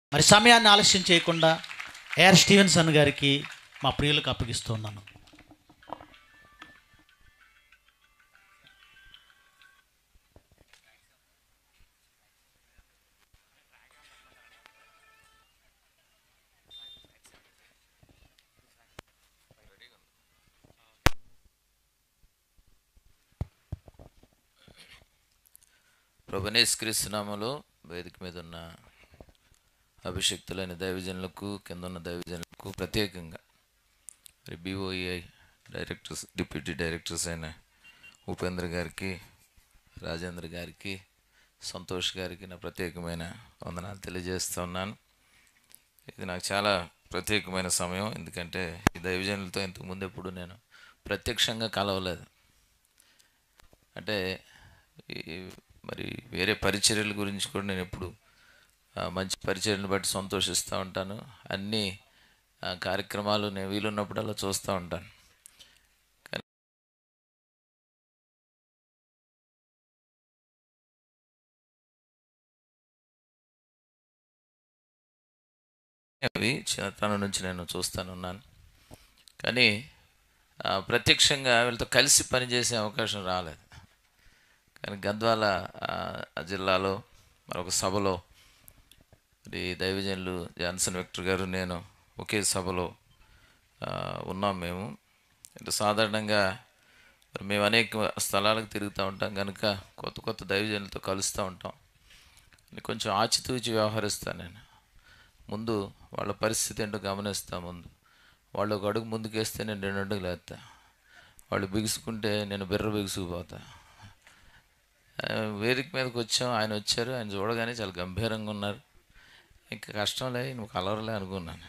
మరి సమయాన్ని ఆలస్యం చేయకుండా ఏఆర్ స్టీవెన్సన్ గారికి మా ప్రియులకు అప్పగిస్తున్నాను ప్రభునేశ్వరిస్తున్నాములో వేదిక మీద ఉన్న అభిషక్తులైన దైవజనులకు కింద ఉన్న దైవజనులకు ప్రత్యేకంగా మరి బీఓఈఐ డైరెక్టర్స్ డిప్యూటీ డైరెక్టర్స్ అయిన ఉపేంద్ర గారికి రాజేంద్ర గారికి సంతోష్ గారికి నా ప్రత్యేకమైన వందనాలు తెలియజేస్తూ ఉన్నాను ఇది నాకు చాలా ప్రత్యేకమైన సమయం ఎందుకంటే ఈ దైవజనులతో ఇంతకుముందు ఎప్పుడు నేను ప్రత్యక్షంగా కలవలేదు అంటే ఈ మరి వేరే పరిచర్యల గురించి కూడా నేను ఎప్పుడు ఆ, మంచి పరిచర్యలను బట్టి సంతోషిస్తూ ఉంటాను అన్ని ఆ, కార్యక్రమాలు నేను వీలున్నప్పుడల్లా చూస్తూ ఉంటాను కానీ అవి చిన్నతనం నుంచి నేను చూస్తాను ఉన్నాను కానీ ఆ, ప్రత్యక్షంగా వీళ్ళతో కలిసి పనిచేసే అవకాశం రాలేదు కానీ గద్వాల ఆ, ఆ జిల్లాలో మరొక సభలో మరి దైవజనులు జాన్సన్ విక్టర్ గారు నేను ఒకే సభలో ఆ, ఉన్నాం మేము అంటే సాధారణంగా మరి మేము అనేక స్థలాలకు తిరుగుతూ ఉంటాం కనుక కొత్త కొత్త దైవజనులతో కలుస్తూ ఉంటాం అని కొంచెం ఆచితూచి వ్యవహరిస్తాను నేను ముందు వాళ్ళ పరిస్థితి ఏంటో గమనిస్తా ముందు వాళ్ళు ఒక అడుగు ముందుకేస్తే నేను రెండు అడుగులు వేస్తా వాళ్ళు బిగుసుకుంటే నేను బిర్ర బిగుసుకుపోతా ఆ, వేదిక మీదకి వచ్చాం ఆయన వచ్చారు ఆయన చూడగానే చాలా గంభీరంగా ఉన్నారు ఇంకా కష్టంలే నువ్వు కలవరలే అనుకున్నాను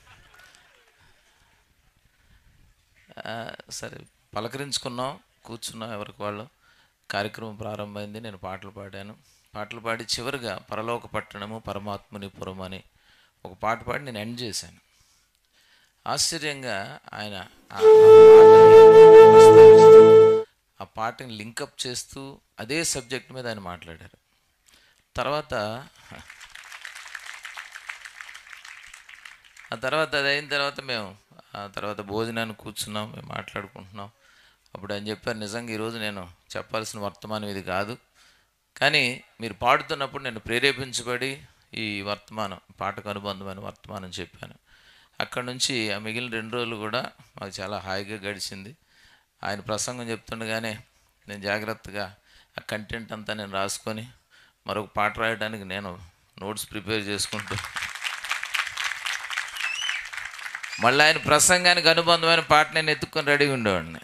ఆ, సరే పలకరించుకున్నాం కూర్చున్నాం ఎవరికి వాళ్ళు కార్యక్రమం ప్రారంభమైంది నేను పాటలు పాడాను పాటలు పాడి చివరిగా పరలోక పట్టణము పరమాత్ముని పురం అని ఒక పాట పాడి నేను ఎండ్ చేశాను ఆశ్చర్యంగా ఆయన ఆ- ఆ పాటని లింకప్ చేస్తూ అదే సబ్జెక్ట్ మీద ఆయన మాట్లాడారు తర్వాత ఆ తర్వాత అది అయిన తర్వాత మేము ఆ తర్వాత భోజనాన్ని కూర్చున్నాం మేము మాట్లాడుకుంటున్నాం అప్పుడు ఆయన చెప్పారు నిజంగా ఈరోజు నేను చెప్పాల్సిన వర్తమానం ఇది కాదు కానీ మీరు పాడుతున్నప్పుడు నేను ప్రేరేపించబడి ఈ వర్తమానం పాటకు అనుబంధమైన వర్తమానం చెప్పాను అక్కడ నుంచి ఆ మిగిలిన రెండు రోజులు కూడా మాకు చాలా హాయిగా గడిచింది ఆయన ప్రసంగం చెప్తుండగానే నేను జాగ్రత్తగా ఆ కంటెంట్ అంతా నేను రాసుకొని మరొక పాట రాయడానికి నేను నోట్స్ ప్రిపేర్ చేసుకుంటూ మళ్ళీ ఆయన ప్రసంగానికి అనుబంధమైన పాట నేను ఎత్తుకొని రెడీగా ఉండేవాడిని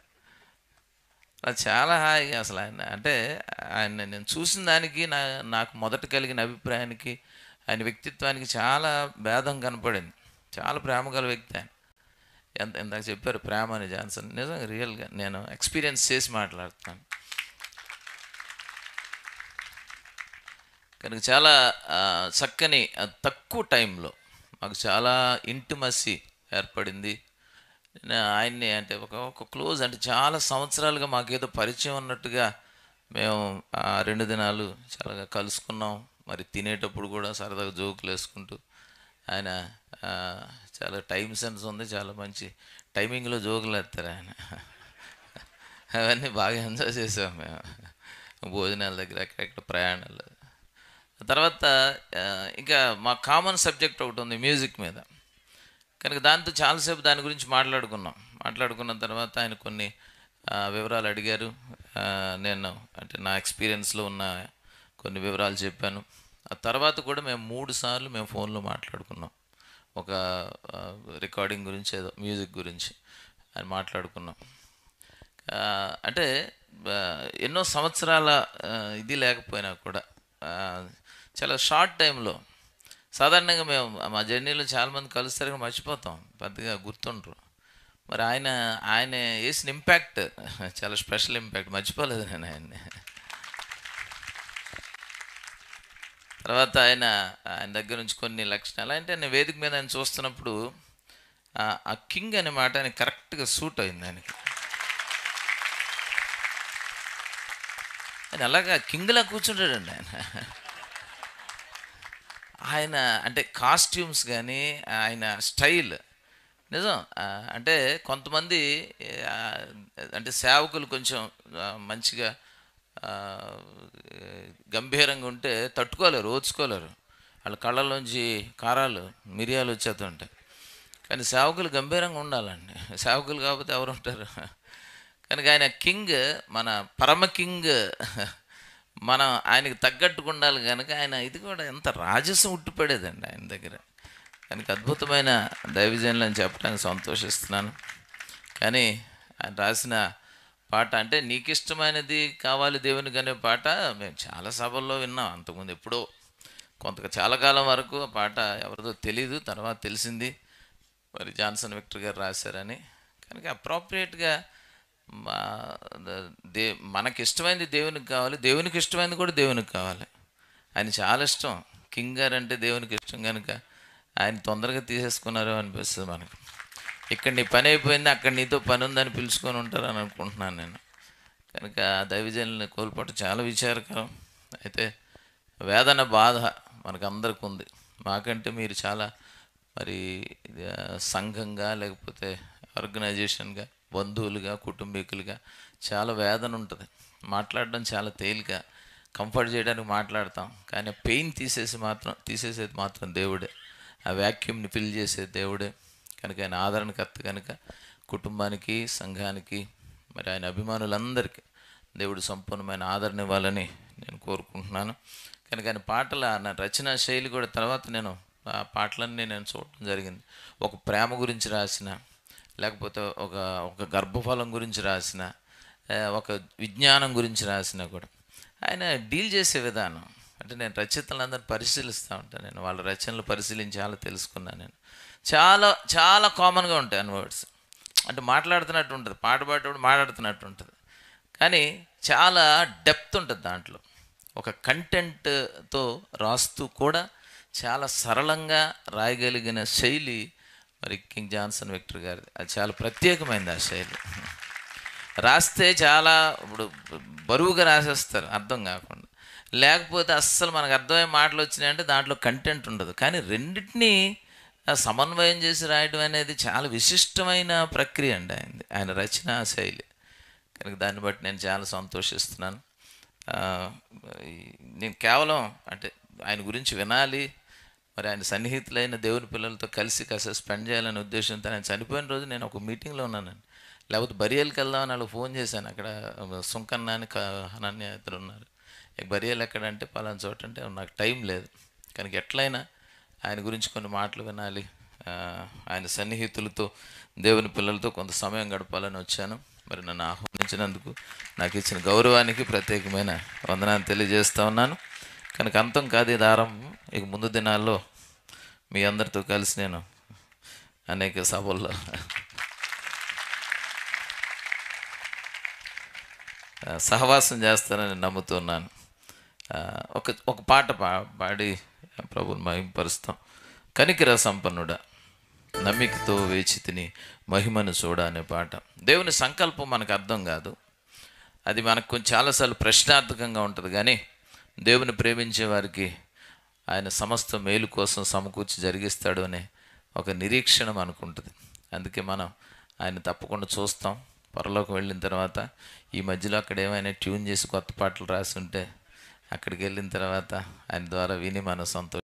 అది చాలా హాయిగా అసలు ఆయన అంటే ఆయన నేను చూసిన దానికి నా నాకు మొదట కలిగిన అభిప్రాయానికి ఆయన వ్యక్తిత్వానికి చాలా భేదం కనపడింది చాలా ప్రేమ గల వ్యక్తి ఆయన ఎంత ఇందాక చెప్పారు ప్రేమ అని జాన్సన్ నిజంగా రియల్గా నేను ఎక్స్పీరియన్స్ చేసి మాట్లాడుతున్నాను కనుక చాలా ఆ, చక్కని ఆ, తక్కువ టైంలో మాకు చాలా ఇంటిమసి ఏర్పడింది నేను ఆయన్ని అంటే ఒక ఒక క్లోజ్ అంటే చాలా సంవత్సరాలుగా మాకేదో పరిచయం ఉన్నట్టుగా మేము ఆ రెండు దినాలు చాలా కలుసుకున్నాం మరి తినేటప్పుడు కూడా సరదాగా జోకులు వేసుకుంటూ ఆయన ఆ, చాలా టైం సెన్స్ ఉంది చాలా మంచి టైమింగ్లో జోకులు వేస్తారు ఆయన అవన్నీ బాగా ఎంజాయ్ చేసాం మేము భోజనాల దగ్గర అక్కడెక్కడ ప్రయాణాలు తర్వాత ఆ, ఇంకా మా కామన్ సబ్జెక్ట్ ఒకటి ఉంది మ్యూజిక్ మీద కనుక దాంతో చాలాసేపు దాని గురించి మాట్లాడుకున్నాం మాట్లాడుకున్న తర్వాత ఆయన కొన్ని ఆ, వివరాలు అడిగారు ఆ, నేను అంటే నా ఎక్స్పీరియన్స్లో ఉన్న కొన్ని వివరాలు చెప్పాను ఆ తర్వాత కూడా మేము మూడు సార్లు మేము ఫోన్లో మాట్లాడుకున్నాం ఒక ఆ, రికార్డింగ్ గురించి ఏదో మ్యూజిక్ గురించి అని మాట్లాడుకున్నాం ఆ, అంటే ఆ, ఎన్నో సంవత్సరాల ఆ, ఇది లేకపోయినా కూడా ఆ, చాలా షార్ట్ టైంలో సాధారణంగా మేము మా జర్నీలో చాలామంది కలుస్తారు కానీ మర్చిపోతాం పెద్దగా గుర్తుండ్రు మరి ఆయన ఆయన వేసిన ఇంపాక్ట్ చాలా స్పెషల్ ఇంపాక్ట్ మర్చిపోలేదు నేను ఆయన్ని తర్వాత ఆయన ఆయన దగ్గర నుంచి కొన్ని లక్షణాలు అంటే నేను వేదిక మీద ఆయన చూస్తున్నప్పుడు ఆ- ఆ కింగ్ అనే మాట ఆయన కరెక్ట్గా సూట్ అయింది ఆయనకి ఆయన అలాగా కింగ్లా కూర్చుంటాడండి ఆయన ఆయన అంటే కాస్ట్యూమ్స్ కానీ ఆయన స్టైల్ నిజం ఆ, అంటే కొంతమంది ఆ, అంటే సేవకులు కొంచెం ఆ, మంచిగా ఆ, గంభీరంగా ఉంటే తట్టుకోలేరు ఓర్చుకోలేరు వాళ్ళ కళ్ళలోంచి కారాలు మిరియాలు వచ్చేస్తుంటాయి కానీ సేవకులు గంభీరంగా ఉండాలండి సేవకులు కాకపోతే ఎవరు ఉంటారు కనుక ఆయన కింగ్ మన పరమ కింగ్ మనం ఆయనకి తగ్గట్టుగా ఉండాలి కనుక ఆయన ఇది కూడా ఎంత రాజసం ఉట్టిపడేదండి ఆయన దగ్గర కనుక అద్భుతమైన దైవజనులు అని చెప్పడానికి సంతోషిస్తున్నాను కానీ ఆయన రాసిన పాట అంటే నీకు ఇష్టమైనది కావాలి దేవునికి అనే పాట మేము చాలా సభల్లో విన్నాం అంతకుముందు ఎప్పుడో కొంత చాలా కాలం వరకు ఆ పాట ఎవరిదో తెలీదు తర్వాత తెలిసింది మరి జాన్సన్ విక్టర్ గారు రాశారని కనుక అప్రాప్రియేట్గా మా దే మనకి ఇష్టమైనది దేవునికి కావాలి దేవునికి ఇష్టమైనది కూడా దేవునికి కావాలి ఆయన చాలా ఇష్టం కింగ్ గారు అంటే దేవునికి ఇష్టం కనుక ఆయన తొందరగా తీసేసుకున్నారు అనిపిస్తుంది మనకు ఇక్కడ నీ పని అయిపోయింది అక్కడ నీతో పని ఉందని పిలుచుకొని ఉంటారని అనుకుంటున్నాను నేను కనుక దైవజనుల్ని కోల్పోవటం చాలా విచారకరం అయితే వేదన బాధ మనకు అందరికి ఉంది మాకంటే మీరు చాలా మరి ఆ, సంఘంగా లేకపోతే ఆర్గనైజేషన్గా బంధువులుగా కుటుంబీకులుగా చాలా వేదన ఉంటుంది మాట్లాడడం చాలా తేలిక కంఫర్ట్ చేయడానికి మాట్లాడతాం కానీ పెయిన్ తీసేసి మాత్రం తీసేసేది మాత్రం దేవుడే ఆ వ్యాక్యూమ్ని ఫిల్ చేసేది దేవుడే కనుక ఆయన ఆదరణకర్త కనుక కుటుంబానికి సంఘానికి మరి ఆయన అభిమానులందరికీ దేవుడు సంపూర్ణమైన ఆదరణ ఇవ్వాలని నేను కోరుకుంటున్నాను కనుక ఆయన పాటల నా రచనా శైలి కూడా తర్వాత నేను ఆ పాటలన్నీ నేను చూడటం జరిగింది ఒక ప్రేమ గురించి రాసిన లేకపోతే ఒక ఒక గర్భఫలం గురించి రాసిన ఆ, ఒక విజ్ఞానం గురించి రాసిన కూడా ఆయన డీల్ చేసే విధానం అంటే నేను రచయితలందరినీ పరిశీలిస్తూ ఉంటాను నేను వాళ్ళ రచనలు పరిశీలించి చాలా తెలుసుకున్నాను నేను చాలా చాలా కామన్గా ఉంటాయి అన్ వర్డ్స్ అంటే మాట్లాడుతున్నట్టు ఉంటుంది పాట పాడేటప్పుడు మాట్లాడుతున్నట్టు ఉంటుంది కానీ చాలా డెప్త్ ఉంటుంది దాంట్లో ఒక కంటెంట్తో రాస్తూ కూడా చాలా సరళంగా రాయగలిగిన శైలి మరి కింగ్ జాన్సన్ విక్టర్ గారిది అది చాలా ప్రత్యేకమైనది ఆ శైలి రాస్తే చాలా ఇప్పుడు బరువుగా రాసేస్తారు అర్థం కాకుండా లేకపోతే అస్సలు మనకు అర్థమయ్యే మాటలు వచ్చినాయంటే దాంట్లో కంటెంట్ ఉండదు కానీ రెండింటినీ ఆ సమన్వయం చేసి రాయడం అనేది చాలా విశిష్టమైన ప్రక్రియ అండి ఆయనది ఆయన రచన శైలి కనుక దాన్ని బట్టి నేను చాలా సంతోషిస్తున్నాను ఆ, ఈ- నేను కేవలం అంటే ఆయన గురించి వినాలి మరి ఆయన సన్నిహితులైన దేవుని పిల్లలతో కలిసి కాసేపు స్పెండ్ చేయాలనే ఉద్దేశంతో ఆయన చనిపోయిన రోజు నేను ఒక మీటింగ్లో ఉన్నానండి లేకపోతే బరియల్కి వెళ్దామని వాళ్ళకి ఫోన్ చేశాను అక్కడ సుంకన్న అని క- అనన్య ఇద్దరు ఉన్నారు ఇక బరియల్ ఎక్కడంటే పలానా చోట అంటే నాకు టైం లేదు కనుక ఎట్లయినా ఆయన గురించి కొన్ని మాటలు వినాలి ఆ, ఆయన సన్నిహితులతో దేవుని పిల్లలతో కొంత సమయం గడపాలని వచ్చాను మరి నన్ను ఆహ్వానించినందుకు నాకు ఇచ్చిన గౌరవానికి ప్రత్యేకమైన వందనాన్ని తెలియజేస్తా ఉన్నాను కనుక అంతం కాదు ఇది ఆరంభం ఇక ముందు దినాల్లో మీ అందరితో కలిసి నేను అనేక సభల్లో ఆ, సహవాసం చేస్తానని నమ్ముతున్నాను ఆ, ఒక ఒక పాట పా పాడి ప్రభుని మహింపరుస్తాం కనికిర సంపన్నుడా నమ్మికతో వేచి తిని మహిమను చూడ అనే పాట దేవుని సంకల్పం మనకు అర్థం కాదు అది మనకు కొంచెం చాలాసార్లు ప్రశ్నార్థకంగా ఉంటుంది కానీ దేవుని ప్రేమించే వారికి ఆయన సమస్త మేలు కోసం సమకూర్చి జరిగిస్తాడు అనే ఒక నిరీక్షణ మనకు ఉంటుంది అందుకే మనం ఆయన తప్పకుండా చూస్తాం పొరలోకి వెళ్ళిన తర్వాత ఈ మధ్యలో అక్కడ ఏమైనా ట్యూన్ చేసి కొత్త పాటలు రాసి ఉంటే అక్కడికి వెళ్ళిన తర్వాత ఆయన ద్వారా విని మనం సంతోష